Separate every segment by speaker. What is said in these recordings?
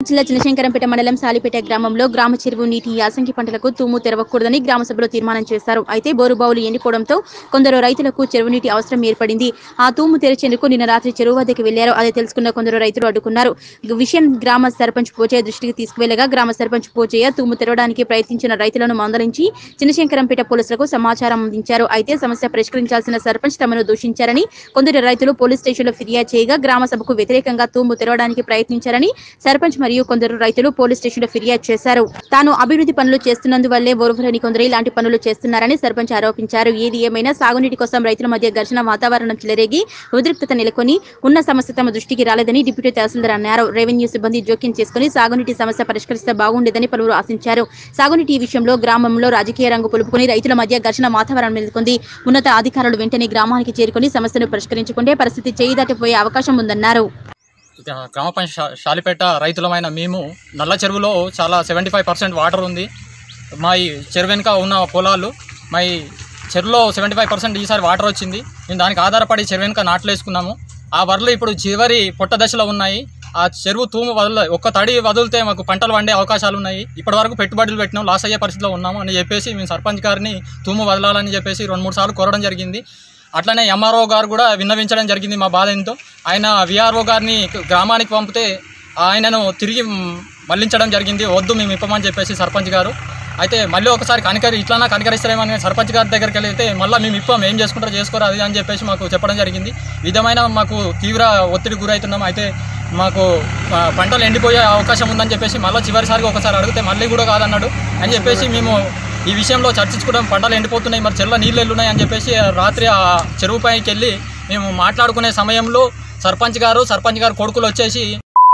Speaker 1: జిల్లా చిన్నశంకరంపేట మండలం సాలిపేట గ్రామంలో గ్రామ చెరువు నీటి యాసంగి పంటలకు తూము తెరవకూడదని గ్రామ సభలో తీర్మానం చేశారు అయితే బోరుబావులు ఎండిపోవడంతో కొందరు రైతులకు చెరువు నీటి అవసరం ఏర్పడింది ఆ తూము తెరిచేందుకు నిన్న రాత్రి చెరువు వద్దకు వెళ్లారు అదే తెలుసుకున్న కొందరు రైతులు అడ్డుకున్నారు విషయం గ్రామ సర్పంచ్ పోచయ్య దృష్టికి తీసుకువెళ్లగా గ్రామ సర్పంచ్ పోచయ్య తూము తెరవడానికి ప్రయత్నించిన రైతులను మందలించి చిన్నశంకరంపేట పోలీసులకు సమాచారం అందించారు అయితే సమస్య పరిష్కరించాల్సిన సర్పంచ్ తమను దూషించారని కొందరు రైతులు పోలీస్ స్టేషన్లో ఫిర్యాదు చేయగా గ్రామ సభకు వ్యతిరేకంగా తూము తెరవడానికి ప్రయత్నించారని సర్పంచ్ మరియు కొందరు రైతులు పోలీస్ స్టేషన్లో ఫిర్యాదు చేశారు తాను అభివృద్ధి పనులు చేస్తున్నందువల్లే ఓర్వలేని కొందరు ఇలాంటి పనులు చేస్తున్నారని సర్పంచ్ ఆరోపించారు ఏది ఏమైనా సాగునీటి కోసం రైతుల మధ్య ఘర్షణ వాతావరణం చెలరేగి ఉద్రిక్తత నెలకొని ఉన్న సమస్య తమ దృష్టికి రాలేదని డిప్యూటీ తహసీల్దార్ అన్నారు రెవెన్యూ సిబ్బంది జోక్యం చేసుకుని సాగునీటి సమస్య పరిష్కరిస్తే బాగుండేదని పలువురు ఆశించారు సాగునీటి విషయంలో గ్రామంలో రాజకీయ రంగు పులుపుకొని రైతుల మధ్య ఘర్షణ వాతావరణం నెలకొంది ఉన్నత అధికారులు వెంటనే గ్రామానికి చేరుకుని సమస్యను పరిష్కరించుకుంటే పరిస్థితి చేయి దాటిపోయే అవకాశం ఉందన్నారు
Speaker 2: ఇక గ్రామ పంచాయతీ షాలిపేట రైతులమైన మేము నల్ల చెరువులో చాలా సెవెంటీ ఫైవ్ పర్సెంట్ వాటర్ ఉంది మా ఈ చెరువు వెనుక ఉన్న పొలాలు మా ఈ చెరువులో సెవెంటీ ఫైవ్ పర్సెంట్ ఈసారి వాటర్ వచ్చింది మేము దానికి ఆధారపడి చెరువు వెనుక నాట్లు వేసుకున్నాము ఆ వరలు ఇప్పుడు చివరి పొట్ట దశలో ఉన్నాయి ఆ చెరువు తూము వదల ఒక్క తడి వదిలితే మాకు పంటలు వండే అవకాశాలు ఉన్నాయి ఇప్పటి వరకు పెట్టుబడులు పెట్టినాం లాస్ అయ్యే పరిస్థితిలో ఉన్నాము అని చెప్పేసి మేము సర్పంచ్ గారిని తూము వదలాలని చెప్పేసి రెండు మూడు సార్లు కోరడం జరిగింది అట్లనే ఎంఆర్ఓ గారు కూడా విన్నవించడం జరిగింది మా బాధ ఎంతో ఆయన విఆర్ఓ గారిని గ్రామానికి పంపితే ఆయనను తిరిగి మ్, మళ్లించడం జరిగింది వద్దు మేము ఇప్పమని చెప్పేసి సర్పంచ్ గారు అయితే మళ్ళీ ఒకసారి కనికరి ఇట్లనా కనికరిస్తారేమని సర్పంచ్ గారి దగ్గరికి వెళ్తే మళ్ళీ మేము ఇప్పం ఏం చేసుకుంటారో చేసుకోరు అది అని చెప్పేసి మాకు చెప్పడం జరిగింది ఈ విధమైన మాకు తీవ్ర ఒత్తిడి గురవుతున్నాం అయితే మాకు ఆ, పంటలు ఎండిపోయే అవకాశం ఉందని చెప్పేసి మళ్ళీ చివరిసారిగా ఒకసారి అడిగితే మళ్ళీ కూడా కాదన్నాడు అని చెప్పేసి మేము ఈ విషయంలో చర్చించుకోవడం పంటలు ఎండిపోతున్నాయి మరి చెరువులో నీళ్ళు ఎల్లున్నాయి అని చెప్పేసి రాత్రి ఆ చెరువు పైకి వెళ్ళి మేము మాట్లాడుకునే సమయంలో సర్పంచ్ గారు సర్పంచ్ గారు కొడుకులు వచ్చేసి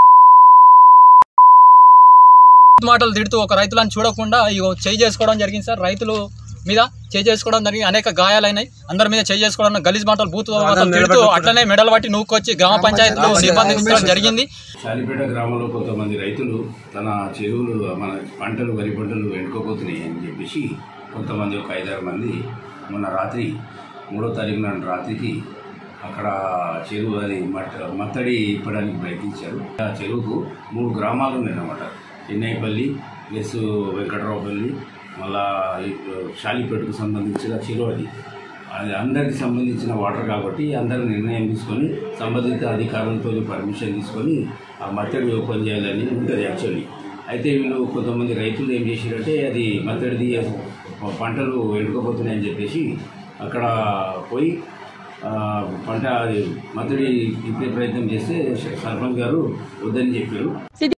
Speaker 2: మాటలు తిడుతూ ఒక రైతులను చూడకుండా ఇగో చేయి చేసుకోవడం జరిగింది సార్ రైతులు మీద చేయి చేసుకోవడం జరిగింది అనేక గాయాలైనాయి అందరి మీద చేయి చేసుకోవడం గలీజ్ మాటలు బూత్ మాటలు తిడుతూ అట్లనే మెడలు పట్టి నూక్కొచ్చి గ్రామ పంచాయతీలో నిర్బంధించడం జరిగింది
Speaker 3: శాలిపేట గ్రామంలో కొంతమంది రైతులు తన చెరువులు మన పంటలు వరి పంటలు ఎండుకోపోతున్నాయి అని చెప్పేసి కొంతమంది ఒక ఐదారు మంది మొన్న రాత్రి మూడో తారీఖు నాడు రాత్రికి అక్కడ చెరువు అది మట్ మత్తడి ఇప్పడానికి ప్రయత్నించారు ఆ చెరువుకు మూడు గ్రామాలు ఉన్నాయన్నమాట చెన్నైపల్లి ప్లస్ వెంకట్రావుపల్లి మళ్ళా ఈ షాలిపేటకు సంబంధించిన చెరువు అది అది అందరికి సంబంధించిన వాటర్ కాబట్టి అందరూ నిర్ణయం తీసుకొని సంబంధిత అధికారులతో పర్మిషన్ తీసుకొని ఆ మత్తడి ఓపెన్ చేయాలని ఉంటుంది యాక్చువల్లీ అయితే వీళ్ళు కొంతమంది రైతులు ఏం చేశారంటే అది మత్తడిది పంటలు ఎండుకోపోతున్నాయని చెప్పేసి అక్కడ పోయి ఆ, పంట అది మత్తడి ఇప్పే ప్రయత్నం చేస్తే సర్పంచ్ గారు వద్దని చెప్పారు